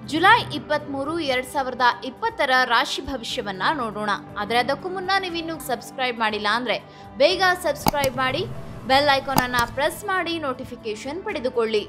July ಇಪ್ಪತ್ತ್ಮೂರು ಎರಡ್ ಸಾವಿರದ ಇಪ್ಪತ್ತರ ರಾಶಿ ಭವಿಷ್ಯವನ್ನ ನೋಡೋಣ ಆದರೆ ಅದಕ್ಕೂ ಮುನ್ನ ನೀವಿನ್ನೂ ಸಬ್ಸ್ಕ್ರೈಬ್ ಮಾಡಿಲ್ಲ ಅಂದ್ರೆ ಬೇಗ ಸಬ್ಸ್ಕ್ರೈಬ್ ಮಾಡಿ ಬೆಲ್ ಐಕಾನ್ ಅನ್ನ ಪ್ರೆಸ್ ಮಾಡಿ ನೋಟಿಫಿಕೇಶನ್ ಪಡೆದುಕೊಳ್ಳಿ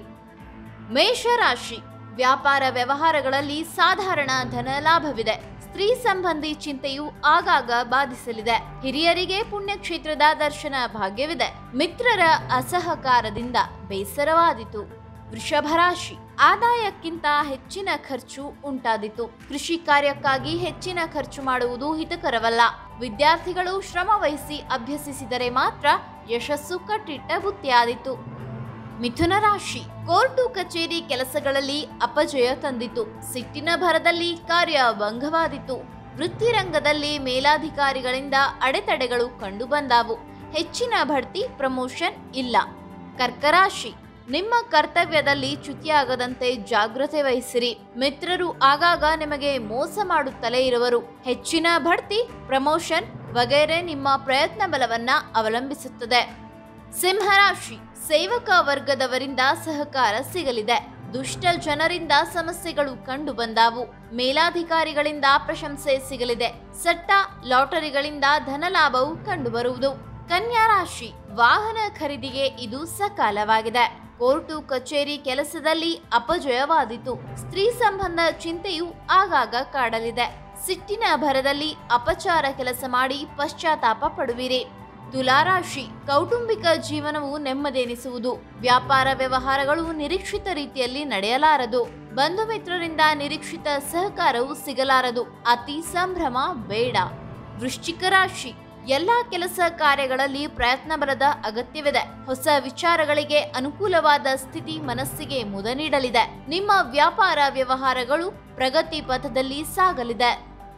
ಮೇಷರಾಶಿ ವ್ಯಾಪಾರ ವ್ಯವಹಾರಗಳಲ್ಲಿ ಸಾಧಾರಣ ಧನ ಲಾಭವಿದೆ ಸ್ತ್ರೀ ಸಂಬಂಧಿ ಚಿಂತೆಯು ಆಗಾಗ ಬಾಧಿಸಲಿದೆ ಹಿರಿಯರಿಗೆ ಪುಣ್ಯಕ್ಷೇತ್ರದ ದರ್ಶನ ಭಾಗ್ಯವಿದೆ ಮಿತ್ರರ ಅಸಹಕಾರದಿಂದ ಬೇಸರವಾದಿತು ವೃಷಭ ರಾಶಿ ಆದಾಯಕ್ಕಿಂತ ಹೆಚ್ಚಿನ ಖರ್ಚು ಉಂಟಾದಿತು ಕೃಷಿ ಕಾರ್ಯಕ್ಕಾಗಿ ಹೆಚ್ಚಿನ ಖರ್ಚು ಮಾಡುವುದು ಹಿತಕರವಲ್ಲ ವಿದ್ಯಾರ್ಥಿಗಳು ಶ್ರಮ ವಹಿಸಿ ಅಭ್ಯಸಿಸಿದರೆ ಮಾತ್ರ ಯಶಸ್ಸು ಕಟ್ಟಿಟ್ಟ ಬುತ್ತಿಯಾದಿತು ಮಿಥುನ ರಾಶಿ ಕೋರ್ಟು ಕಚೇರಿ ಕೆಲಸಗಳಲ್ಲಿ ಅಪಜಯ ತಂದಿತು ಸಿಟ್ಟಿನ ಭರದಲ್ಲಿ ಕಾರ್ಯ ಭಂಗವಾದಿತು ವೃತ್ತಿರಂಗದಲ್ಲಿ ಮೇಲಾಧಿಕಾರಿಗಳಿಂದ ಅಡೆತಡೆಗಳು ಕಂಡುಬಂದಾವು ಹೆಚ್ಚಿನ ಬಡ್ತಿ ಪ್ರಮೋಷನ್ ಇಲ್ಲ ಕರ್ಕರಾಶಿ ನಿಮ್ಮ ಕರ್ತವ್ಯದಲ್ಲಿ ಚ್ಯುತಿಯಾಗದಂತೆ ಜಾಗೃತೆ ವಹಿಸಿರಿ ಮಿತ್ರರು ಆಗಾಗ ನಿಮಗೆ ಮೋಸ ಮಾಡುತ್ತಲೇ ಇರುವರು ಹೆಚ್ಚಿನ ಬಡ್ತಿ ಪ್ರಮೋಷನ್ ವಗೈರೆ ನಿಮ್ಮ ಪ್ರಯತ್ನ ಬಲವನ್ನ ಅವಲಂಬಿಸುತ್ತದೆ ಸಿಂಹರಾಶಿ ಸೇವಕ ವರ್ಗದವರಿಂದ ಸಹಕಾರ ಸಿಗಲಿದೆ ದುಷ್ಟ ಜನರಿಂದ ಸಮಸ್ಯೆಗಳು ಕಂಡು ಬಂದಾವು ಮೇಲಾಧಿಕಾರಿಗಳಿಂದ ಪ್ರಶಂಸೆ ಸಿಗಲಿದೆ ಸಟ್ಟ ಲಾಟರಿಗಳಿಂದ ಧನಲಾಭವು ಕಂಡುಬರುವುದು ಕನ್ಯಾ ರಾಶಿ ವಾಹನ ಖರೀದಿಗೆ ಇದು ಸಕಾಲವಾಗಿದೆ ಕೋರ್ಟು ಕಚೇರಿ ಕೆಲಸದಲ್ಲಿ ಅಪಜಯವಾದಿತು ಸ್ತ್ರೀ ಸಂಬಂಧ ಚಿಂತೆಯು ಆಗಾಗ ಕಾಡಲಿದೆ ಸಿಟ್ಟಿನ ಭರದಲ್ಲಿ ಅಪಚಾರ ಕೆಲಸ ಮಾಡಿ ಪಶ್ಚಾತ್ತಾಪ ಪಡುವಿರಿ ತುಲಾರಾಶಿ ಕೌಟುಂಬಿಕ ಜೀವನವು ನೆಮ್ಮದೆನಿಸುವುದು ವ್ಯಾಪಾರ ವ್ಯವಹಾರಗಳು ನಿರೀಕ್ಷಿತ ರೀತಿಯಲ್ಲಿ ನಡೆಯಲಾರದು ಬಂಧು ಮಿತ್ರರಿಂದ ನಿರೀಕ್ಷಿತ ಸಹಕಾರವು ಸಿಗಲಾರದು ಅತಿ ಸಂಭ್ರಮ ಬೇಡ ವೃಶ್ಚಿಕ ರಾಶಿ ಎಲ್ಲಾ ಕೆಲಸ ಕಾರ್ಯಗಳಲ್ಲಿ ಪ್ರಯತ್ನ ಬಲದ ಅಗತ್ಯವಿದೆ ಹೊಸ ವಿಚಾರಗಳಿಗೆ ಅನುಕೂಲವಾದ ಸ್ಥಿತಿ ಮನಸ್ಸಿಗೆ ಮುದ ನೀಡಲಿದೆ ನಿಮ್ಮ ವ್ಯಾಪಾರ ವ್ಯವಹಾರಗಳು ಪ್ರಗತಿ ಪಥದಲ್ಲಿ ಸಾಗಲಿದೆ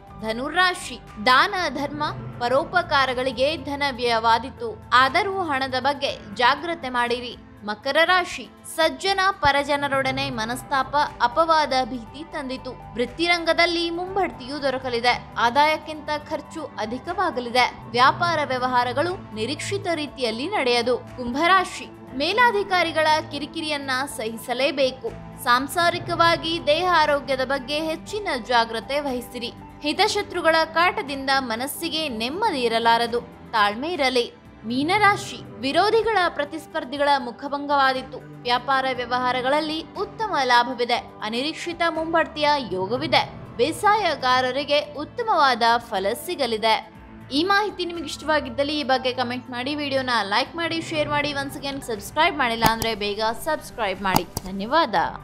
ಧನುರಾಶಿ ದಾನ ಧರ್ಮ ಪರೋಪಕಾರಗಳಿಗೆ ಧನ ವ್ಯಯವಾದಿತು ಆದರೂ ಹಣದ ಬಗ್ಗೆ ಜಾಗ್ರತೆ ಮಾಡಿರಿ ಮಕರ ರಾಶಿ ಸಜ್ಜನ ಪರಜನರೊಡನೆ ಮನಸ್ತಾಪ ಅಪವಾದ ಭೀತಿ ತಂದಿತು ವೃತ್ತಿರಂಗದಲ್ಲಿ ಮುಂಬಡ್ತಿಯು ದೊರಕಲಿದೆ ಆದಾಯಕ್ಕಿಂತ ಖರ್ಚು ಅಧಿಕವಾಗಲಿದೆ ವ್ಯಾಪಾರ ವ್ಯವಹಾರಗಳು ನಿರೀಕ್ಷಿತ ರೀತಿಯಲ್ಲಿ ನಡೆಯದು ಕುಂಭರಾಶಿ ಮೇಲಾಧಿಕಾರಿಗಳ ಕಿರಿಕಿರಿಯನ್ನ ಸಹಿಸಲೇಬೇಕು ಸಾಂಸಾರಿಕವಾಗಿ ದೇಹ ಆರೋಗ್ಯದ ಬಗ್ಗೆ ಹೆಚ್ಚಿನ ಜಾಗ್ರತೆ ವಹಿಸಿರಿ ಹಿತಶತ್ರುಗಳ ಕಾಟದಿಂದ ಮನಸ್ಸಿಗೆ ನೆಮ್ಮದಿ ಇರಲಾರದು ತಾಳ್ಮೆ ಇರಲಿ ಮೀನರಾಶಿ ವಿರೋಧಿಗಳ ಪ್ರತಿಸ್ಪರ್ಧಿಗಳ ಮುಖಭಂಗವಾದಿತ್ತು ವ್ಯಾಪಾರ ವ್ಯವಹಾರಗಳಲ್ಲಿ ಉತ್ತಮ ಲಾಭವಿದೆ ಅನಿರೀಕ್ಷಿತ ಮುಂಬಡ್ತಿಯ ಯೋಗವಿದೆ ಬೇಸಾಯಗಾರರಿಗೆ ಉತ್ತಮವಾದ ಫಲ ಸಿಗಲಿದೆ ಈ ಮಾಹಿತಿ ನಿಮಗೆ ಇಷ್ಟವಾಗಿದ್ದಲ್ಲಿ ಈ ಬಗ್ಗೆ ಕಮೆಂಟ್ ಮಾಡಿ ವಿಡಿಯೋನ ಲೈಕ್ ಮಾಡಿ ಶೇರ್ ಮಾಡಿ ಒನ್ಸ್ ಅಗೇನ್ ಸಬ್ಸ್ಕ್ರೈಬ್ ಮಾಡಿಲ್ಲ ಅಂದರೆ ಬೇಗ ಸಬ್ಸ್ಕ್ರೈಬ್ ಮಾಡಿ ಧನ್ಯವಾದ